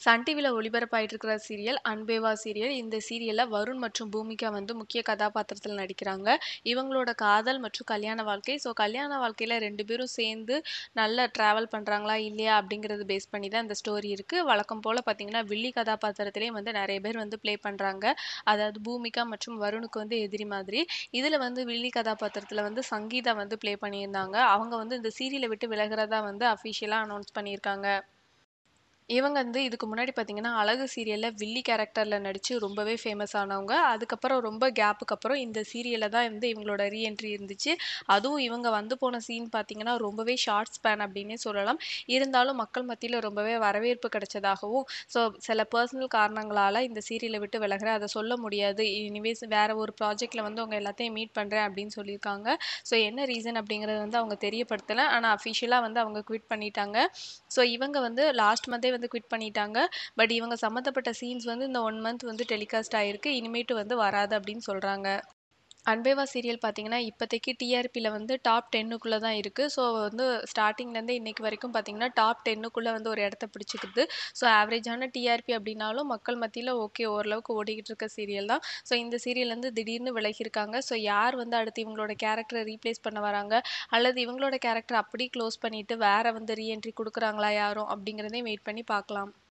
Sun டிவில ஒளிபரப்பாயிட்டு இருக்கிற serial அன்பேவா serial. இந்த சீரியல்ல வருண் மற்றும் பூமிகா வந்து முக்கிய கதாபாத்திரத்தில நடிக்கிறாங்க. இவங்களோட காதல் மற்றும் கல்யாண வாழ்க்கை. ஸோ கல்யாண வாழ்க்கையில 2 பேரும் சேர்ந்து நல்லா ட்ராவல் பண்றாங்களா, இல்லையா அப்படிங்கிறத பேஸ் பண்ணி தான் இந்த ஸ்டோரி இருக்கு. வழக்கம் போல பார்த்தீங்கன்னா, வில்லி கதாபாத்திரத்திலேயும் வந்து நெறைய பேர் வந்து ப்ளே பண்றாங்க. அதாவது பூமிகா மற்றும் வருணுக்கு வந்து எதிரி மாதிரி. இதுல வந்து வில்லி கதாபாத்திரத்தில வந்து சங்கீதா வந்து ப்ளே பண்ணியிருந்தாங்க. அவங்க வந்து இந்த சீரியல விட்டு விலகுறதா வந்து அஃபிஷியலா அனௌன்ஸ் பண்ணியிருக்காங்க. இவங்க வந்து இதுக்கு முன்னாடி பார்த்தீங்கன்னா, அழகு சீரியல்ல வில்லி கேரக்டர்ல நடிச்சு ரொம்பவே ஃபேமஸ் ஆனவங்க. அதுக்கப்புறம் ரொம்ப கேப்புக்கு அப்புறம் இந்த சீரியல்ல தான் வந்து இவங்களோட ரீ என்ட்ரி இருந்துச்சு. அதுவும் இவங்க வந்து போன சீன் பார்த்தீங்கன்னா, ரொம்பவே ஷார்ட் ஸ்பேன் அப்படின்னே சொல்லலாம். இருந்தாலும் மக்கள் மத்தியில ரொம்பவே வரவேற்பு கிடைச்சதாகவும், ஸோ சில பர்சனல் காரணங்களால இந்த சீரியல விட்டு விலகுறேன். அத சொல்ல முடியாது. எனிவேஸ் வேற ஒரு ப்ராஜெக்ட்ல வந்து உங்க எல்லாத்தையும் மீட் பண்றேன் அப்படின்னு சொல்லியிருக்காங்க. ஸோ என்ன ரீசன் அப்படிங்கிறத வந்து அவங்க தெரியப்படுத்தல. ஆனா அஃபிஷியலா வந்து அவங்க குவிட் பண்ணிட்டாங்க. ஸோ இவங்க வந்து லாஸ்ட் மந்த்தே வந்து குவிட் பண்ணிட்டாங்க. பட் இவங்க சம்மந்தப்பட்ட சீன்ஸ் வந்து இந்த 1 மந்த் வந்து டெலிகாஸ்ட் ஆயிருக்கு. இனிமேட்டு வந்து வராது அப்படின்னு சொல்றாங்க. அன்பேவா சீரியல் பார்த்தீங்கன்னா, இப்போதைக்கு டிஆர்பில வந்து டாப் 10க்குள்ள தான் இருக்கு. ஸோ வந்து ஸ்டார்ட்டிங்லேருந்து இன்னைக்கு வரைக்கும் பார்த்தீங்கன்னா, டாப் 10க்குள்ள வந்து ஒரு இடத்த பிடிச்சுக்குது. ஸோ ஆவரேஜான டிஆர்பி அப்படின்னாலும் மக்கள் மத்தியில ஓகே ஓரளவுக்கு ஓடிக்கிட்டு இருக்க சீரியல் தான். ஸோ இந்த சீரியல்லேருந்து திடீர்னு விலகியிருக்காங்க. ஸோ யார் வந்து அடுத்து இவங்களோட கேரக்டர ரீப்ளேஸ் பண்ண வராங்க, அல்லது இவங்களோட கேரக்டர அப்படியே க்ளோஸ் பண்ணிட்டு வேற வந்து ரீ என்ட்ரி குடுக்குறாங்களா யாரும் அப்படிங்கிறதையும் வெயிட் பண்ணி பார்க்கலாம்.